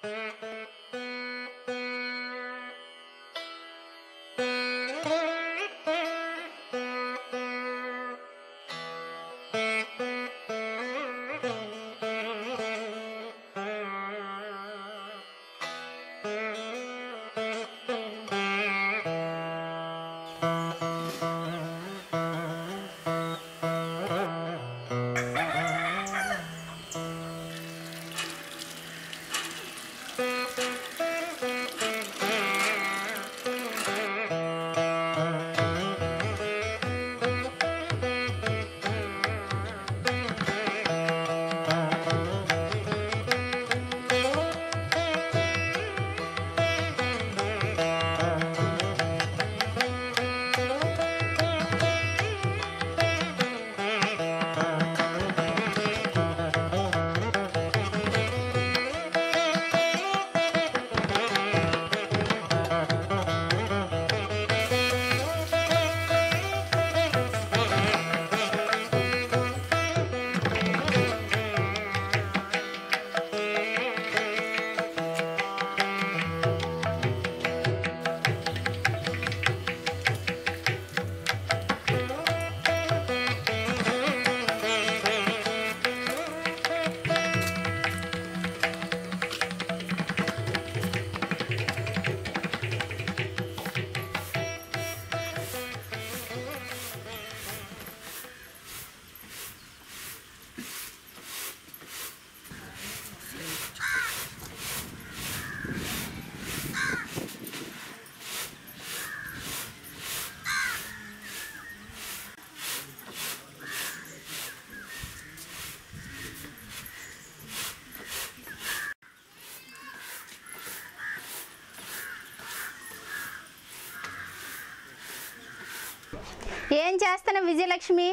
ఏం చేస్తాను విజయలక్ష్మి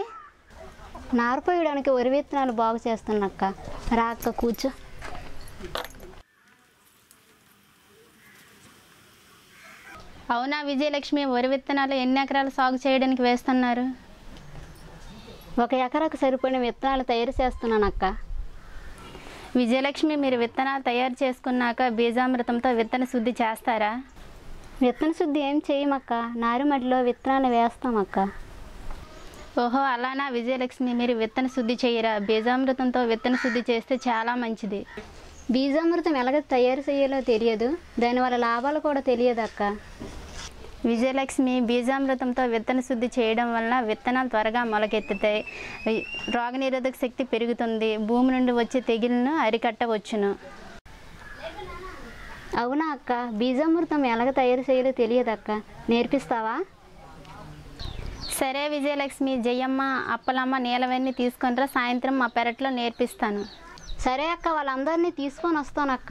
నారపోయడానికి వరి విత్తనాలు బాగు చేస్తున్నక్క రా అక్క కూర్చో అవునా విజయలక్ష్మి వరి విత్తనాలు ఎన్ని ఎకరాలు సాగు చేయడానికి వేస్తున్నారు ఒక ఎకరాకు సరిపడిన విత్తనాలు తయారు చేస్తున్నానక్క విజయలక్ష్మి మీరు విత్తనాలు తయారు చేసుకున్నాక బీజామృతంతో విత్తన శుద్ధి చేస్తారా విత్తన శుద్ధి ఏం చేయమక్క నారుమడిలో విత్తనాలు వేస్తామక్క ఓహో అలానా విజయలక్ష్మి మీరు విత్తన శుద్ధి చేయరా బీజామృతంతో విత్తన శుద్ధి చేస్తే చాలా మంచిది బీజామృతం ఎలాగ తయారు చేయాలో తెలియదు దానివల్ల లాభాలు కూడా తెలియదు అక్క విజయలక్ష్మి బీజామృతంతో విత్తన శుద్ధి చేయడం వలన విత్తనాలు త్వరగా మొలకెత్తుతాయి ఈ రోగనిరోధక శక్తి పెరుగుతుంది భూమి నుండి వచ్చే తెగులను అరికట్టవచ్చును అవునా అక్క బీజామృతం ఎలాగ తయారు చేయాలో తెలియదు అక్క నేర్పిస్తావా సరే విజయలక్ష్మి జయమ్మ అప్పలమ్మ నీలవన్నీ తీసుకొనిరా సాయంత్రం మా పెరట్లో నేర్పిస్తాను సరే అక్క వాళ్ళందరినీ తీసుకొని వస్తాను అక్క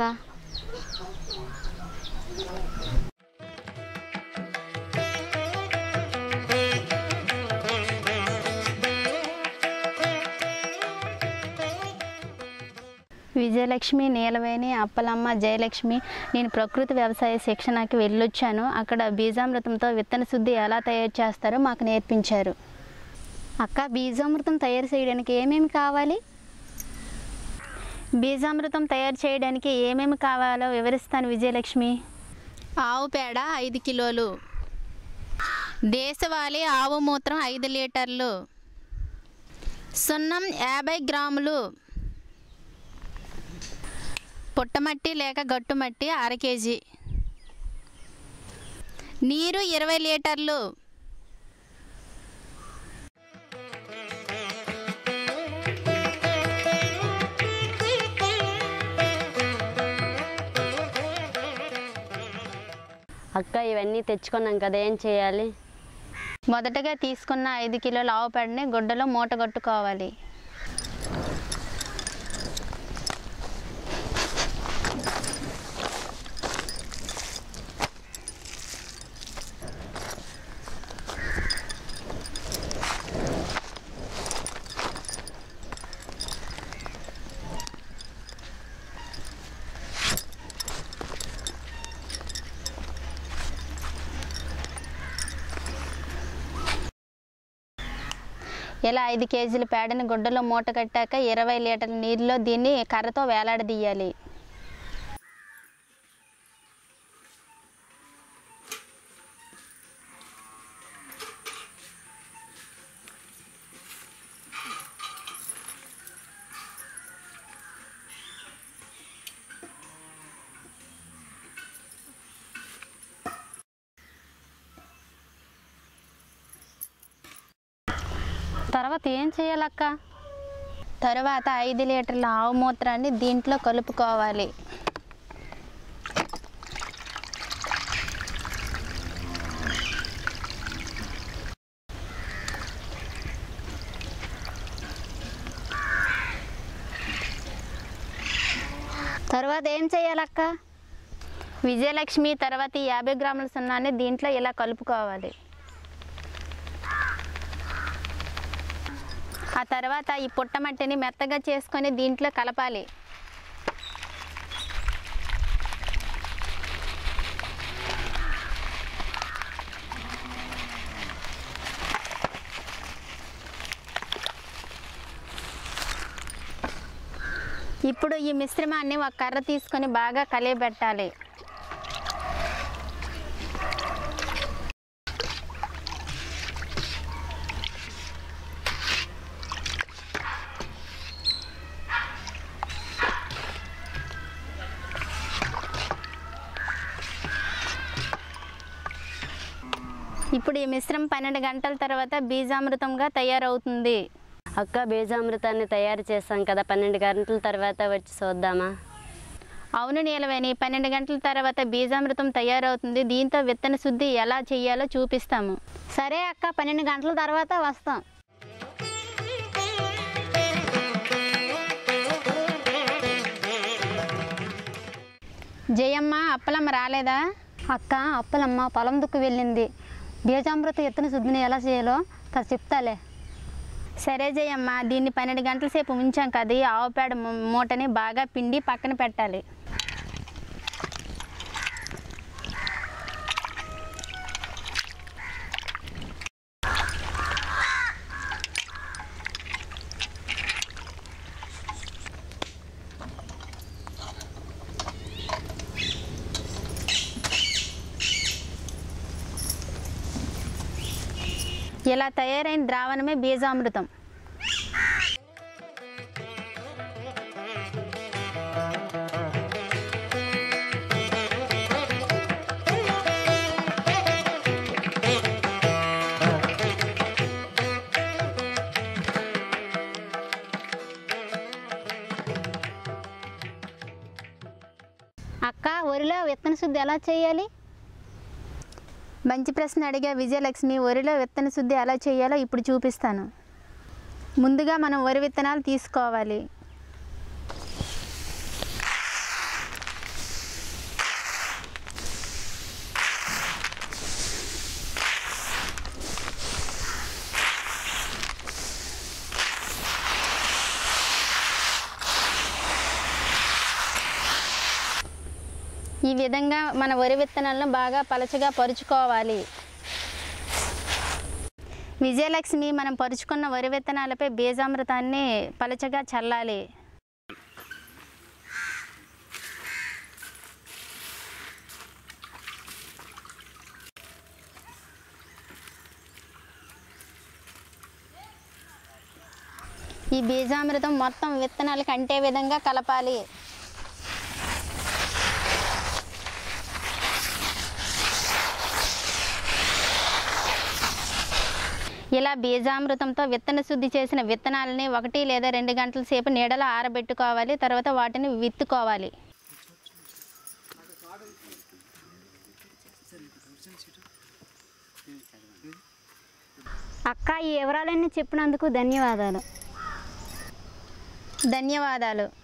విజయలక్ష్మి నీలవేణి అప్పలమ్మ జయలక్ష్మి నేను ప్రకృతి వ్యవసాయ శిక్షణకి వెళ్ళొచ్చాను అక్కడ బీజామృతంతో విత్తన శుద్ధి ఎలా తయారు చేస్తారో మాకు నేర్పించారు అక్క బీజామృతం తయారు చేయడానికి ఏమేమి కావాలి బీజామృతం తయారు చేయడానికి ఏమేమి కావాలో వివరిస్తాను విజయలక్ష్మి ఆవు పేడ ఐదు కిలోలు దేశవాళీ ఆవు మూత్రం ఐదు లీటర్లు సున్నం యాభై గ్రాములు పుట్టమట్టి లేక గట్టుమట్టి అర కేజీ నీరు ఇరవై లీటర్లు అక్క ఇవన్నీ తెచ్చుకున్నాం కదా ఏం చేయాలి మొదటగా తీసుకున్న ఐదు కిలోల ఆవు పేడని గుడ్డలో మూట కట్టుకోవాలి ఇలా ఐదు కేజీల పేడని గుడ్డలో మూట కట్టాక ఇరవై లీటర్ల నీరులో దీన్ని కర్రతో వేలాడదీయాలి తర్వాత ఏం చేయాలక్క తరువాత ఐదు లీటర్ల ఆవు మూత్రాన్ని దీంట్లో కలుపుకోవాలి తర్వాత ఏం చేయాలక్క విజయలక్ష్మి తర్వాత ఈ యాభై గ్రాముల సున్నాన్ని దీంట్లో ఇలా కలుపుకోవాలి ఆ తర్వాత ఈ పుట్టమట్టిని మెత్తగా చేసుకొని దీంట్లో కలపాలి ఇప్పుడు ఈ మిశ్రమాన్ని ఒక కర్ర తీసుకొని బాగా కలియబెట్టాలి ఇప్పుడు ఈ మిశ్రమం పన్నెండు గంటల తర్వాత బీజామృతంగా తయారవుతుంది అక్క బీజామృతాన్ని తయారు చేస్తాం కదా పన్నెండు గంటల తర్వాత వచ్చి చూద్దామా అవును నీలవేణి పన్నెండు గంటల తర్వాత బీజామృతం తయారవుతుంది దీంతో విత్తన శుద్ధి ఎలా చేయాలో చూపిస్తాము సరే అక్క పన్నెండు గంటల తర్వాత వస్తాం జయమ్మ అప్పలమ్మ రాలేదా అక్క అప్పలమ్మ పొలం దుక్కు వెళ్ళింది బీజామృత ఎత్తున శుద్ధిని ఎలా చేయాలో తను చెప్తాలే సరే జయమ్మ దీన్ని పన్నెండు గంటల సేపు ఉంచాం కదా ఈ ఆవు పేడ మూ- మూటని బాగా పిండి పక్కన పెట్టాలి ఇలా తయారైన ద్రావణమే బీజామృతం అక్క వరిలో విత్తన శుద్ధి ఎలా చేయాలి మంచి ప్రశ్న అడిగా విజయలక్ష్మి వరిలో విత్తన శుద్ధి ఎలా చేయాలో ఇప్పుడు చూపిస్తాను ముందుగా మనం వరి విత్తనాలు తీసుకోవాలి ఈ విధంగా మన వరి విత్తనాలను బాగా పలచగా పరుచుకోవాలి విజయలక్ష్మి మనం పరుచుకున్న వరి విత్తనాలపై బీజామృతాన్ని పలచగా చల్లాలి ఈ బీజామృతం మొత్తం విత్తనాలకు అంటే విధంగా కలపాలి ఇలా బీజామృతంతో విత్తన శుద్ధి చేసిన విత్తనాలని ఒకటి లేదా రెండు గంటల సేపు నీడలో ఆరబెట్టుకోవాలి తర్వాత వాటిని విత్తుకోవాలి అక్క ఈ వివరాలన్నీ చెప్పినందుకు ధన్యవాదాలు ధన్యవాదాలు